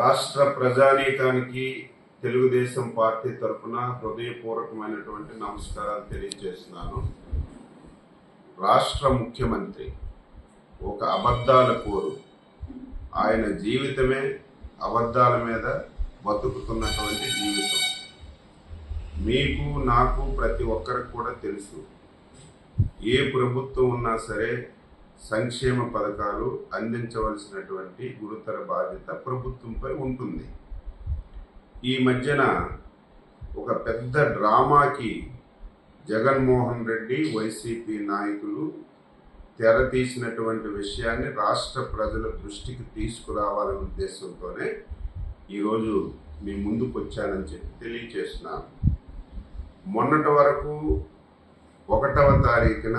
రాష్ట్ర ప్రజానీకానికి తెలుగుదేశం పార్టీ తరఫున హృదయపూర్వకమైనటువంటి నమస్కారాలు తెలియజేస్తున్నాను రాష్ట్ర ముఖ్యమంత్రి ఒక అబద్ధాల కోరు ఆయన జీవితమే అబద్ధాల మీద బతుకుతున్నటువంటి జీవితం మీకు నాకు ప్రతి ఒక్కరికి కూడా తెలుసు ఏ ప్రభుత్వం ఉన్నా సరే సంక్షేమ పథకాలు అందించవలసినటువంటి గురుతర బాధ్యత ప్రభుత్వంపై ఉంటుంది ఈ మధ్యన ఒక పెద్ద డ్రామాకి జగన్మోహన్ రెడ్డి వైసీపీ నాయకులు తెర తీసినటువంటి విషయాన్ని రాష్ట్ర ప్రజల దృష్టికి తీసుకురావాలనే ఉద్దేశంతోనే ఈరోజు మీ ముందుకు వచ్చానని చెప్పి తెలియచేస్తున్నాను మొన్నటి వరకు ఒకటవ తారీఖున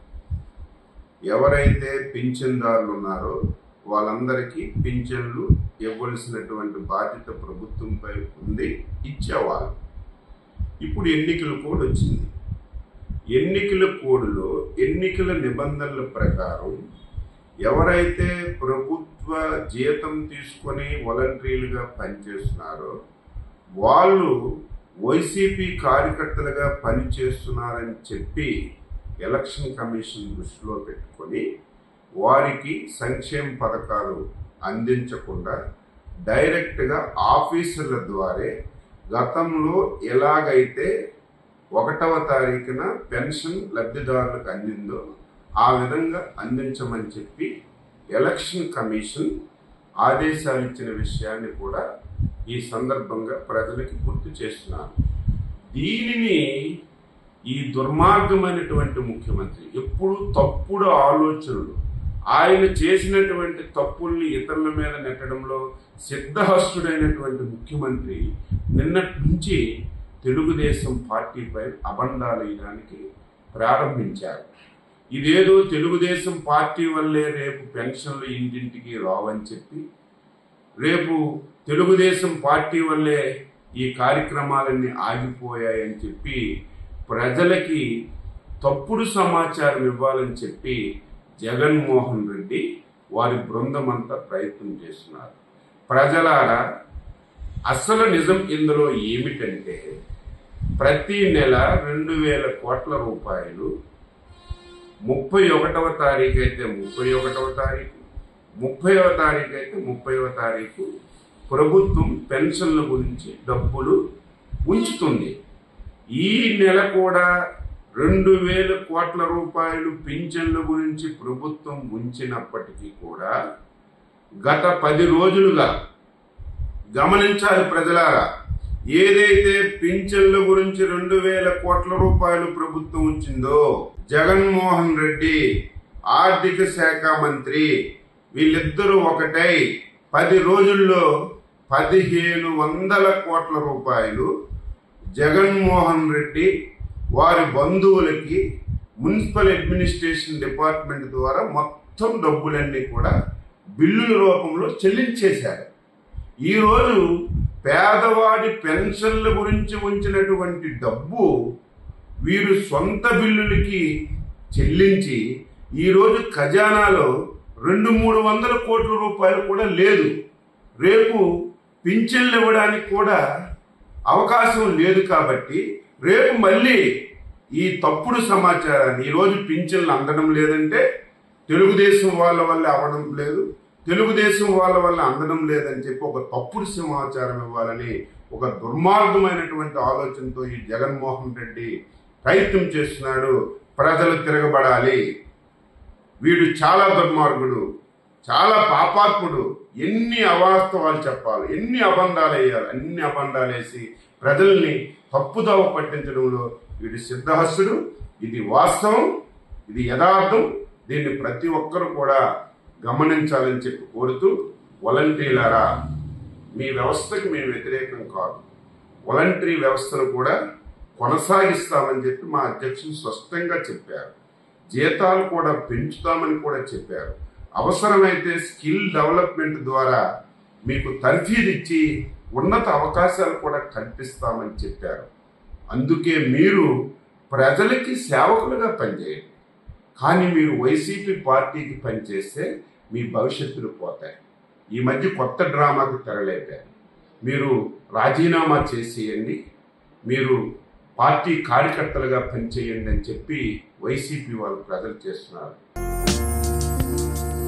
ఎవరైతే పింఛన్దారులు ఉన్నారో వాళ్ళందరికీ పింఛన్లు ఇవ్వవలసినటువంటి బాధ్యత ప్రభుత్వంపై ఉంది ఇచ్చేవాళ్ళు ఇప్పుడు ఎన్నికల కోడ్ వచ్చింది ఎన్నికల కోడ్లో ఎన్నికల నిబంధనల ప్రకారం ఎవరైతే ప్రభుత్వ జీతం తీసుకొని వాలంటీర్లుగా పనిచేస్తున్నారో వాళ్ళు వైసీపీ కార్యకర్తలుగా పనిచేస్తున్నారని చెప్పి ఎలక్షన్ కమిషన్ దృష్టిలో పెట్టుకొని వారికి సంక్షేమ పథకాలు అందించకుండా డైరెక్ట్గా ఆఫీసర్ల ద్వారా గతంలో ఎలాగైతే ఒకటవ తారీఖున పెన్షన్ లబ్ధిదారులకు అందిందో ఆ విధంగా అందించమని చెప్పి ఎలక్షన్ కమిషన్ ఆదేశాలు ఇచ్చిన విషయాన్ని కూడా ఈ సందర్భంగా ప్రజలకి గుర్తు చేస్తున్నాను దీనిని ఈ దుర్మార్గమైనటువంటి ముఖ్యమంత్రి ఎప్పుడు తప్పుడు ఆలోచనలు ఆయన చేసినటువంటి తప్పుల్ని ఇతరుల మీద నెట్టడంలో సిద్ధహస్తుడైనటువంటి ముఖ్యమంత్రి నిన్నటి నుంచి తెలుగుదేశం పార్టీపై అబండాలు వేయడానికి ప్రారంభించారు ఇదేదో తెలుగుదేశం పార్టీ వల్లే రేపు పెన్షన్లు ఇంటింటికి రావని చెప్పి రేపు తెలుగుదేశం పార్టీ వల్లే ఈ కార్యక్రమాలన్నీ ఆగిపోయాయని చెప్పి ప్రజలకి తప్పుడు సమాచారం ఇవ్వాలని చెప్పి జగన్మోహన్ రెడ్డి వారి బృందం అంతా ప్రయత్నం చేస్తున్నారు ప్రజలారా అసలు నిజం ఇందులో ఏమిటంటే ప్రతి నెల రెండు వేల కోట్ల రూపాయలు ముప్పై ఒకటవ తారీఖు అయితే ముప్పై ఒకటవ తారీఖు ముప్పైవ తారీఖు అయితే ముప్పైవ తారీఖు ప్రభుత్వం పెన్షన్ల గురించి డబ్బులు ఉంచుతుంది ఈ నెల కూడా రెండు వేల కోట్ల రూపాయలు పింఛన్ల గురించి ప్రభుత్వం ఉంచినప్పటికీ కూడా గత పది రోజులుగా గమనించాలి ప్రజలారా ఏదైతే పింఛన్ల గురించి రెండు వేల కోట్ల రూపాయలు ప్రభుత్వం ఉంచిందో జగన్మోహన్ రెడ్డి ఆర్థిక శాఖ మంత్రి వీళ్ళిద్దరూ ఒకటై పది రోజుల్లో పదిహేను వందల కోట్ల రూపాయలు జగన్మోహన్ రెడ్డి వారి బంధువులకి మున్సిపల్ అడ్మినిస్ట్రేషన్ డిపార్ట్మెంట్ ద్వారా మొత్తం డబ్బులన్నీ కూడా బిల్లుల రూపంలో చెల్లించేశారు ఈరోజు పేదవాడి పెన్షన్ల గురించి ఉంచినటువంటి డబ్బు వీరు సొంత బిల్లులకి చెల్లించి ఈరోజు ఖజానాలో రెండు మూడు వందల కోట్ల రూపాయలు కూడా లేదు రేపు పింఛన్లు ఇవ్వడానికి కూడా అవకాశం లేదు కాబట్టి రేపు మళ్ళీ ఈ తప్పుడు సమాచారాన్ని ఈరోజు పింఛన్లు అందడం లేదంటే తెలుగుదేశం వాళ్ళ వల్ల అవ్వడం లేదు తెలుగుదేశం వాళ్ళ వల్ల అందడం లేదని చెప్పి ఒక తప్పుడు సమాచారం ఇవ్వాలని ఒక దుర్మార్గమైనటువంటి ఆలోచనతో ఈ జగన్మోహన్ రెడ్డి ప్రయత్నం చేస్తున్నాడు ప్రజలు తిరగబడాలి వీడు చాలా దుర్మార్గుడు చాలా పాపాత్ముడు ఎన్ని అవాస్తవాలు చెప్పాలి ఎన్ని అబంధాలు వేయాలి అన్ని అబంధాలు వేసి ప్రజల్ని తప్పుదోవ పట్టించడంలో వీడు సిద్ధహస్తుడు ఇది వాస్తవం ఇది యథార్థం దీన్ని ప్రతి ఒక్కరు కూడా గమనించాలని చెప్పి కోరుతూ వాలంటీర్లారా మీ వ్యవస్థకి మేము వ్యతిరేకం కాదు వాలంటరీ వ్యవస్థను కూడా కొనసాగిస్తామని చెప్పి మా అధ్యక్షులు స్పష్టంగా చెప్పారు జీతాలు కూడా పెంచుతామని కూడా చెప్పారు అవసరమైతే స్కిల్ డెవలప్మెంట్ ద్వారా మీకు తర్ఫీదు ఇచ్చి ఉన్నత అవకాశాలు కూడా కల్పిస్తామని చెప్పారు అందుకే మీరు ప్రజలకి సేవకులుగా పనిచేయండి కానీ మీరు వైసీపీ పార్టీకి పనిచేస్తే మీ భవిష్యత్తులు పోతాయి ఈ మధ్య కొత్త డ్రామాకు తెరలేపారు మీరు రాజీనామా చేసేయండి మీరు పార్టీ కార్యకర్తలుగా పనిచేయండి అని చెప్పి వైసీపీ వాళ్ళు ప్రజలు చేస్తున్నారు